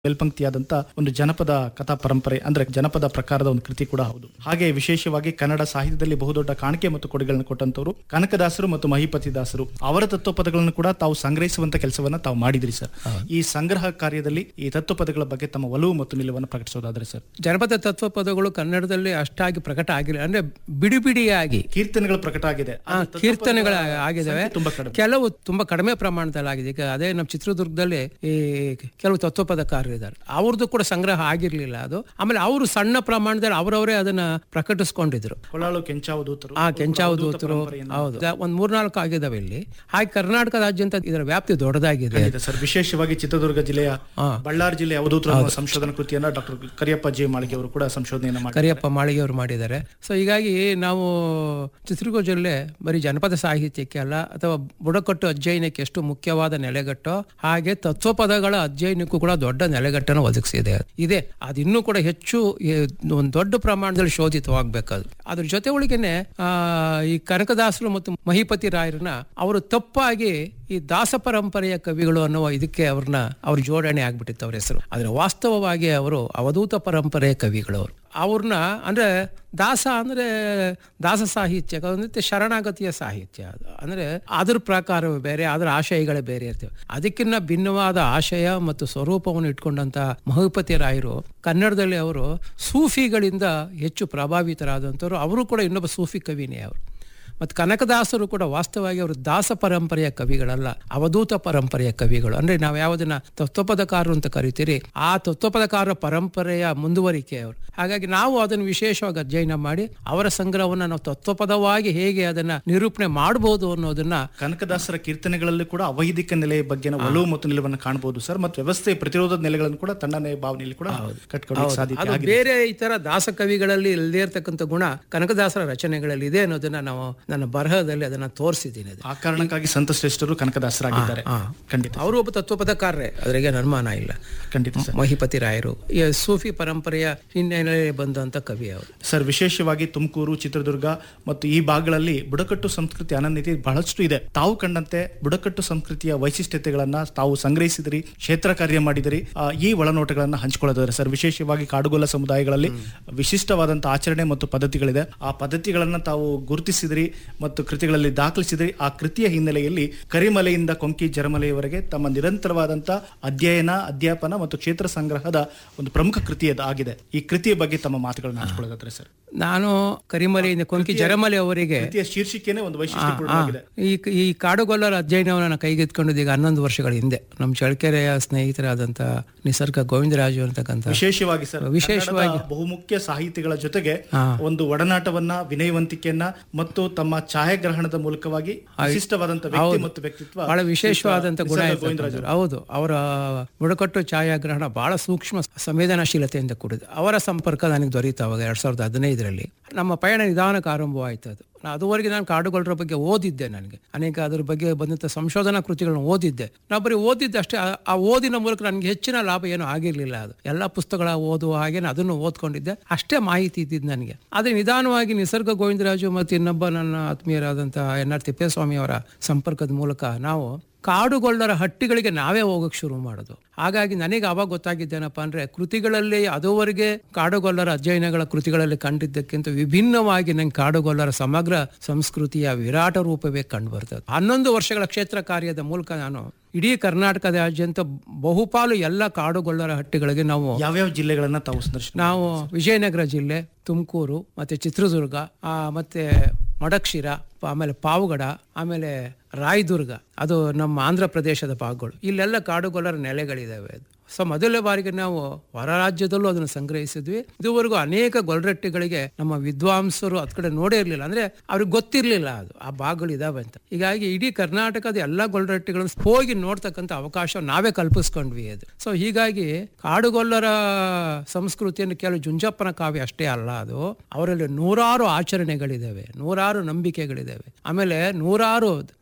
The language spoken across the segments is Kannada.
ಮೇಲ್ಪಂಕ್ತಿಯಾದಂತ ಒಂದು ಜನಪದ ಕಥಾ ಪರಂಪರೆ ಅಂದ್ರೆ ಜನಪದ ಪ್ರಕಾರದ ಒಂದು ಕೃತಿ ಕೂಡ ಹೌದು ಹಾಗೆ ವಿಶೇಷವಾಗಿ ಕನ್ನಡ ಸಾಹಿತ್ಯದಲ್ಲಿ ಬಹುದೊಡ್ಡ ಕಾಣಿಕೆ ಮತ್ತು ಕೊಡುಗೆಗಳನ್ನು ಕೊಟ್ಟಂತವರು ಕನಕದಾಸರು ಮತ್ತು ಮಹಿಪತಿ ದಾಸರು ಅವರ ತತ್ವಪದಗಳನ್ನು ಕೂಡ ತಾವು ಸಂಗ್ರಹಿಸುವಂತ ಕೆಲಸವನ್ನ ತಾವು ಮಾಡಿದ್ರಿ ಸರ್ ಈ ಸಂಗ್ರಹ ಕಾರ್ಯದಲ್ಲಿ ಈ ತತ್ವಪದಗಳ ಬಗ್ಗೆ ತಮ್ಮ ಒಲವು ಮತ್ತು ನಿಲುವನ್ನು ಪ್ರಕಟಿಸೋದಾದ್ರೆ ಸರ್ ಜನಪದ ತತ್ವ ಪದಗಳು ಕನ್ನಡದಲ್ಲಿ ಅಷ್ಟಾಗಿ ಪ್ರಕಟ ಆಗಿಲ್ಲ ಅಂದ್ರೆ ಬಿಡಿ ಬಿಡಿಯಾಗಿ ಕೀರ್ತನೆಗಳು ಪ್ರಕಟ ಆಗಿದೆ ಆ, ಕೀರ್ತನೆಗಳ ಆಗಿದ್ದಾವೆ ಸಂಖ್ಯೆ ತುಂಬಾ ಕಡಿಮೆ ಕೆಲವು ತುಂಬಾ ಕಡಿಮೆ ಪ್ರಮಾಣದಲ್ಲಿ ಆಗಿದೆ ಈಗ ಅದೇ ನಮ್ಮ ಚಿತ್ರದುರ್ಗದಲ್ಲಿ ಈ ಕೆಲವು ತತ್ವಪದಕಾರರು ಇದ್ದಾರೆ ಅವ್ರದ್ದು ಕೂಡ ಸಂಗ್ರಹ ಆಗಿರ್ಲಿಲ್ಲ ಅದು ಆಮೇಲೆ ಅವರು ಸಣ್ಣ ಪ್ರಮಾಣದಲ್ಲಿ ಅವರವರೇ ಅದನ್ನ ಪ್ರಕಟಿಸ್ಕೊಂಡಿದ್ರು ಕೊಳಾಳು ಕೆಂಚಾವಧೂತರು ಆ ಕೆಂಚಾವಧೂತರು ಹೌದು ಒಂದ್ ಮೂರ್ನಾಲ್ಕು ಆಗಿದಾವೆ ಇಲ್ಲಿ ಹಾಗೆ ಕರ್ನಾಟಕದಾದ್ಯಂತ ಇದರ ವ್ಯಾಪ್ತಿ ದೊಡ್ಡದಾಗಿದೆ ಇದೆ ಸರ್ ವಿಶೇಷವಾಗಿ ಚಿತ್ರದುರ್ಗ ಜಿಲ್ಲೆಯ ಬಳ್ಳಾರಿ ಜಿಲ್ಲೆಯ ಅವಧೂತರ ಸಂಶೋಧನಾ ಕೃತಿಯನ್ನ ಡಾಕ್ಟರ್ ಕರಿಯಪ್ಪ ಜೆ ಮಾಳಿಗೆ ಅವರು ಕೂಡ ಸಂಶೋಧನೆಯನ್ನ ಮಾಡಿ ಕರಿಯಪ್ಪ ಮಾಳಿಗೆ ಅವರು ಮಾಡಿದ್ದಾರೆ ಸೊ ಹೀಗಾಗಿ ನಾವು ಚಿತ್ರದುರ್ಗ ಜಿಲ್ಲೆ ಬರೀ ಜನಪದ ಸಾಹಿತ್ಯಕ್ಕೆ ಅಲ್ಲ ಅಥವಾ ಬುಡಕಟ್ಟು ಅಧ್ಯಯನಕ್ಕೆ ಎಷ್ಟು ಮುಖ್ಯವಾದ ನೆಲೆಗಟ್ಟೋ ಹಾಗೆ ತತ್ವಪದಗಳ ಅಧ್ಯಯನಕ್ಕೂ ಕೂಡ ದೊಡ್ಡ ನೆಲೆಗಟ್ಟನ್ನು ಒದಗಿಸಿದೆ ಇದೆ ಅದಿನ್ನೂ ಕೂಡ ಹೆಚ್ಚು ಒಂದು ದೊಡ್ಡ ಪ್ರಮಾಣದಲ್ಲಿ ಶೋಧಿತವಾಗಬೇಕದು ಅದ್ರ ಜೊತೆ ಒಳಗೇನೆ ಆ, ಈ ಕನಕದಾಸರು ಮತ್ತು ಮಹಿಪತಿ ರಾಯರನ್ನ ಅವರು ತಪ್ಪಾಗಿ ಈ ದಾಸ ಪರಂಪರೆಯ ಕವಿಗಳು ಅನ್ನುವ ಇದಕ್ಕೆ ಅವ್ರನ್ನ ಅವ್ರ ಜೋಡಣೆ ಆಗ್ಬಿಟ್ಟಿತ್ತು ಅವ್ರ ಹೆಸರು ಆದ್ರೆ ವಾಸ್ತವವಾಗಿ ಅವರು ಅವಧೂತ ಪರಂಪರೆಯ ಕವಿಗಳು ಅವರು ಅವ್ರನ್ನ ಅಂದ್ರೆ ದಾಸ ಅಂದ್ರೆ ದಾಸ ಸಾಹಿತ್ಯ ಮತ್ತೆ ಶರಣಾಗತಿಯ ಸಾಹಿತ್ಯ ಅದು ಅಂದ್ರೆ ಅದ್ರ ಪ್ರಕಾರವೇ ಬೇರೆ ಅದರ ಆಶಯಗಳೇ ಬೇರೆ ಇರ್ತವೆ ಅದಕ್ಕಿನ್ನ ಭಿನ್ನವಾದ ಆಶಯ ಮತ್ತು ಸ್ವರೂಪವನ್ನು ಇಟ್ಕೊಂಡಂತ ಮಹಿಪತಿ ರಾಯರು ಕನ್ನಡದಲ್ಲಿ ಅವರು ಸೂಫಿಗಳಿಂದ ಹೆಚ್ಚು ಪ್ರಭಾವಿತರಾದಂಥವ್ರು ಅವರು ಕೂಡ ಇನ್ನೊಬ್ಬ ಸೂಫಿ ಕವಿನೇ ಅವರು ಮತ್ತು ಕನಕದಾಸರು ಕೂಡ ವಾಸ್ತವವಾಗಿ ಅವರು ದಾಸ ಪರಂಪರೆಯ ಕವಿಗಳಲ್ಲ ಅವಧೂತ ಪರಂಪರೆಯ ಕವಿಗಳು ಅಂದ್ರೆ ನಾವು ಯಾವುದನ್ನ ತತ್ವಪದಕಾರರು ಅಂತ ಕರಿತೀರಿ ಆ ತತ್ವಪದಕಾರ ಪರಂಪರೆಯ ಮುಂದುವರಿಕೆ ಅವರು ಹಾಗಾಗಿ ನಾವು ಅದನ್ನು ವಿಶೇಷವಾಗಿ ಅಧ್ಯಯನ ಮಾಡಿ ಅವರ ಸಂಗ್ರಹವನ್ನು ನಾವು ತತ್ವಪದವಾಗಿ ಹೇಗೆ ಅದನ್ನ ನಿರೂಪಣೆ ಮಾಡಬಹುದು ಅನ್ನೋದನ್ನ ಕನಕದಾಸರ ಕೀರ್ತನೆಗಳಲ್ಲಿ ಕೂಡ ಅವೈದಿಕ ನೆಲೆಯ ಬಗ್ಗೆ ಒಲವು ಮತ್ತು ನಿಲುವನ್ನು ಕಾಣಬಹುದು ಸರ್ ಮತ್ತು ವ್ಯವಸ್ಥೆ ಪ್ರತಿರೋಧದ ನೆಲೆಗಳನ್ನು ಕೂಡ ತಣ್ಣನೆ ಭಾವನೆಯಲ್ಲಿ ಕೂಡ ಕಟ್ಕೊಳ್ಳೋಕೆ ಸಾಧ್ಯತೆ ಅದು ಬೇರೆ ಇತರ ದಾಸ ಕವಿಗಳಲ್ಲಿ ಇಲ್ಲದೇ ಇರತಕ್ಕಂಥ ಗುಣ ಕನಕದಾಸರ ರಚನೆಗಳಲ್ಲಿ ಇದೆ ಅನ್ನೋದನ್ನ ನಾವು ನನ್ನ ಬರಹದಲ್ಲಿ ಅದನ್ನ ತೋರಿಸಿದ್ದೀನಿ ಅದು ಆ ಕಾರಣಕ್ಕಾಗಿ ಸಂತ ಶ್ರೇಷ್ಠರು ಕನಕದಾಸರಾಗಿದ್ದಾರೆ ಖಂಡಿತ ಅವರು ಒಬ್ಬ ತತ್ವಪದಕಾರರೇ ಅದರಿಗೆ ಅನುಮಾನ ಇಲ್ಲ ಖಂಡಿತ ಸರ್ ಮಹಿಪತಿ ರಾಯರು ಈ ಸೂಫಿ ಪರಂಪರೆಯ ಹಿನ್ನೆಲೆಯಲ್ಲಿ ಬಂದಂತ ಕವಿ ಅವರು ಸರ್ ವಿಶೇಷವಾಗಿ ತುಮಕೂರು ಚಿತ್ರದುರ್ಗ ಮತ್ತು ಈ ಭಾಗಗಳಲ್ಲಿ ಬುಡಕಟ್ಟು ಸಂಸ್ಕೃತಿ ಅನನ್ಯತೆ ಬಹಳಷ್ಟು ಇದೆ ತಾವು ಕಂಡಂತೆ ಬುಡಕಟ್ಟು ಸಂಸ್ಕೃತಿಯ ವೈಶಿಷ್ಟ್ಯತೆಗಳನ್ನ ತಾವು ಸಂಗ್ರಹಿಸಿದಿರಿ ಕ್ಷೇತ್ರ ಕಾರ್ಯ ಮಾಡಿದಿರಿ ಆ, ಈ ಒಳನೋಟಗಳನ್ನ ಹಂಚಿಕೊಳ್ಳೋದಾದ್ರೆ ಸರ್ ವಿಶೇಷವಾಗಿ ಕಾಡುಗೊಲ್ಲ ಸಮುದಾಯಗಳಲ್ಲಿ ವಿಶಿಷ್ಟವಾದಂತಹ ಆಚರಣೆ ಮತ್ತು ಪದ್ಧತಿಗಳಿದೆ ಆ ಪದ್ಧತಿಗಳನ್ನ ತಾವು ಗುರುತಿಸಿದಿರಿ ಮತ್ತು ಕೃತಿಗಳಲ್ಲಿ ದಾಖಲಿಸಿದಿರಿ ಆ ಕೃತಿಯ ಹಿನ್ನೆಲೆಯಲ್ಲಿ ಕರಿಮಲೆಯಿಂದ ಕೊಂಕಿ ಜರಮಲೆಯವರೆಗೆ ತಮ್ಮ ನಿರಂತರವಾದಂತಹ ಅಧ್ಯಯನ ಅಧ್ಯಾಪನ ಮತ್ತು ಕ್ಷೇತ್ರ ಸಂಗ್ರಹದ ಒಂದು ಪ್ರಮುಖ ಕೃತಿ ಅದು ಆಗಿದೆ ಈ ಕೃತಿಯ ಬಗ್ಗೆ ತಮ್ಮ ಮಾತುಗಳನ್ನು ಹಂಚಿಕೊಳ್ಳೋದಾದ್ರೆ ಸರ್ ನಾನು ಕರಿಮಲೆಯಿಂದ ಕೊಂಕಿ ಜರಮಲೆ ಅವರಿಗೆ ಕೃತಿಯ ಶೀರ್ಷಿಕೆನೇ ಒಂದು ವೈಶಿಷ್ಟ್ಯಪೂರ್ಣವಾಗಿದೆ ಈ ಈ ಕಾಡುಗೊಲ್ಲರ ಅಧ್ಯಯನವನ್ನು ನಾನು ಕೈಗೆತ್ಕೊಂಡಿದ್ದು ಈಗ ಹನ್ನೊಂದು ವರ್ಷಗಳ ಹಿಂದೆ ನಮ್ಮ ಚಳ್ಳಕೆರೆಯ ಸ್ನೇಹಿತರಾದಂಥ ನಿಸರ್ಗ ಗೋವಿಂದರಾಜು ಅಂತಕ್ಕಂಥ ವಿಶೇಷವಾಗಿ ಸರ್ ವಿಶೇಷವಾಗಿ ಕನ್ನಡದ ಬಹುಮುಖ್ಯ ಸಾಹಿತಿಗಳ ಜೊತೆಗೆ ಒಂದು ಒಡನಾಟವನ್ನ ವಿನಯವಂತಿಕೆಯನ್ನ ಮತ್ತು ತಮ್ಮ ಛಾಯಾಗ್ರಹಣದ ಮೂಲಕವಾಗಿ ವಿಶಿಷ್ಟವಾದಂತ ವ್ಯಕ್ತಿ ಮತ್ತು ವ್ಯಕ್ತಿತ್ವ ಬಹಳ ವಿಶೇಷವಾದಂತ ಗುಣ ನಿಸರ್ಗ ಗೋವಿಂದರಾಜ್ ಇರ್ತಕ್ಕಂಥದ್ದು. ಹೌದು ಅವರ ಬುಡಕಟ್ಟು ಛಾಯಾಗ್ರಹಣ ಬಹಳ ಸೂಕ್ಷ್ಮ ಸಂವೇದನಾಶೀಲತೆಯಿಂದ ಕೂಡಿದೆ ಅವರ ಸಂಪರ್ಕ ನನಗೆ ದೊರೀತು ಅವಾಗ ಎರಡ್ ಸಾವಿರದ ಹದಿನೈದರಲ್ಲಿ ನಮ್ಮ ಪಯಣ ನಿಧಾನಕ್ಕೆ ಆರಂಭವಾಯಿತು ಅದು ನಾ- ಅದುವರೆಗೆ ನಾನು ಕಾಡುಗೊಲ್ಲರ ಬಗ್ಗೆ ಓದಿದ್ದೆ ನನಗೆ ಅನೇಕ ಅದ್ರ ಬಗ್ಗೆ ಬಂದಂಥ ಸಂಶೋಧನಾ ಕೃತಿಗಳನ್ನು ಓದಿದ್ದೆ ನಾವು ಬರೀ ಓದಿದ್ದೆ ಅಷ್ಟೇ ಆ- ಆ ಓದಿನ ಮೂಲಕ ನನಗೆ ಹೆಚ್ಚಿನ ಲಾಭ ಏನೂ ಆಗಿರಲಿಲ್ಲ ಅದು ಎಲ್ಲ ಪುಸ್ತಕಗಳ ಓದುವ ಹಾಗೆ ಅದನ್ನು ಓದ್ಕೊಂಡಿದ್ದೆ ಅಷ್ಟೇ ಮಾಹಿತಿ ಇದ್ದಿದ್ದು ನನಗೆ ಆದರೆ ನಿಧಾನವಾಗಿ ನಿಸರ್ಗ ಗೋವಿಂದರಾಜು ಮತ್ತು ಇನ್ನೊಬ್ಬ ನನ್ನ ಆತ್ಮೀಯರಾದಂಥ ಎನ್ ಆರ್ ತಿಪ್ಪೇಸ್ವಾಮಿ ಅವರ ಸಂಪರ್ಕದ ಮೂಲಕ ನಾವು ಕಾಡುಗೊಳ್ಳರ ಹಟ್ಟಿಗಳಿಗೆ ನಾವೇ ಹೋಗಕ್ಕೆ ಶುರು ಮಾಡೋದು ಹಾಗಾಗಿ ನನಗೆ ಅವಾಗ ಗೊತ್ತಾಗಿದ್ದೇನಪ್ಪ ಅಂದ್ರೆ ಕೃತಿಗಳಲ್ಲಿ ಅದುವರೆಗೆ ಕಾಡುಗೊಲ್ಲರ ಅಧ್ಯಯನಗಳ ಕೃತಿಗಳಲ್ಲಿ ಕಂಡಿದ್ದಕ್ಕಿಂತ ವಿಭಿನ್ನವಾಗಿ ನಂಗೆ ಕಾಡುಗೊಲ್ಲರ ಸಮಗ್ರ ಸಂಸ್ಕೃತಿಯ ವಿರಾಟ ರೂಪವೇ ಕಂಡು ಬರ್ತದೆ ಹನ್ನೊಂದು ವರ್ಷಗಳ ಕ್ಷೇತ್ರ ಕಾರ್ಯದ ಮೂಲಕ ನಾನು ಇಡೀ ಕರ್ನಾಟಕದಾದ್ಯಂತ ಬಹುಪಾಲು ಎಲ್ಲ ಕಾಡುಗೊಲ್ಲರ ಹಟ್ಟಿಗಳಿಗೆ ನಾವು ಯಾವ್ಯಾವ ಜಿಲ್ಲೆಗಳನ್ನ ತಾವು ಸಂದರ್ಶನ ನಾವು ವಿಜಯನಗರ ಜಿಲ್ಲೆ ತುಮಕೂರು ಮತ್ತೆ ಚಿತ್ರದುರ್ಗ ಆ, ಮತ್ತೆ ಮಡಕ್ಷಿರ ಆಮೇಲೆ ಪಾವಗಡ ಆಮೇಲೆ ರಾಯದುರ್ಗ ಅದು ನಮ್ಮ ಆಂಧ್ರ ಪ್ರದೇಶದ ಭಾಗಗಳು ಇಲ್ಲೆಲ್ಲ ಕಾಡುಗೊಲ್ಲರ ನೆಲೆಗಳಿದಾವೆ ಅದು ಸೊ ಮೊದಲ ಬಾರಿಗೆ ನಾವು ಹೊರ ರಾಜ್ಯದಲ್ಲೂ ಅದನ್ನು ಸಂಗ್ರಹಿಸಿದ್ವಿ ಇದುವರೆಗೂ ಅನೇಕ ಗೊಲ್ರಟ್ಟಿಗಳಿಗೆ ನಮ್ಮ ವಿದ್ವಾಂಸರು ಅದ್ ಕಡೆ ನೋಡೇ ಇರಲಿಲ್ಲ ಅಂದ್ರೆ ಅವ್ರಿಗೆ ಗೊತ್ತಿರಲಿಲ್ಲ ಅದು ಆ ಭಾಗಗಳು ಇದಾವೆ ಅಂತ ಹೀಗಾಗಿ ಇಡೀ ಕರ್ನಾಟಕದ ಎಲ್ಲ ಗೊಲ್ರಟ್ಟಿಗಳನ್ನು ಹೋಗಿ ನೋಡ್ತಕ್ಕಂಥ ಅವಕಾಶ ನಾವೇ ಕಲ್ಪಿಸ್ಕೊಂಡ್ವಿ ಅದು ಸೊ ಹೀಗಾಗಿ ಕಾಡುಗೊಲ್ಲರ ಸಂಸ್ಕೃತಿಯನ್ನು ಕೆಲವು ಜುಂಜಪ್ಪನ ಕಾವ್ಯ ಅಷ್ಟೇ ಅಲ್ಲ ಅದು ಅವರಲ್ಲಿ ನೂರಾರು ಆಚರಣೆಗಳಿದ್ದಾವೆ ನೂರಾರು ನಂಬಿಕೆಗಳಿದ್ದಾವೆ ಆಮೇಲೆ ನೂರಾರು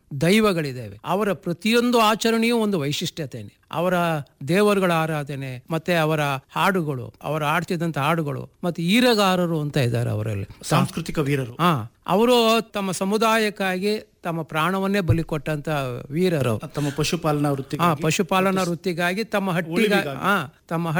ದೈವಗಳಿದ್ದಾವೆ ಅವರ ಪ್ರತಿಯೊಂದು ಆಚರಣೆಯೂ ಒಂದು ವೈಶಿಷ್ಟ್ಯತೆನೆ ಅವರ ದೇವರುಗಳ ಆರಾಧನೆ ಮತ್ತೆ ಅವರ ಹಾಡುಗಳು ಅವರು ಆಡ್ತಿದ್ದಂತ ಹಾಡುಗಳು ಮತ್ತೆ ಈರಗಾರರು ಅಂತ ಇದ್ದಾರೆ ಅವರಲ್ಲಿ ಸಾಂಸ್ಕೃತಿಕ ವೀರರು ಹಾ ಅವರು ತಮ್ಮ ಸಮುದಾಯಕ್ಕಾಗಿ ತಮ್ಮ ಪ್ರಾಣವನ್ನೇ ಬಲಿ ಕೊಟ್ಟಂತ ವೀರರು ತಮ್ಮ ಪಶುಪಾಲನಾ ವೃತ್ತಿ ಹಾ ಪಶುಪಾಲನಾ ವೃತ್ತಿಗಾಗಿ ತಮ್ಮ ಹಟ್ಟಿಗ ಹಾ ತಮ್ಮ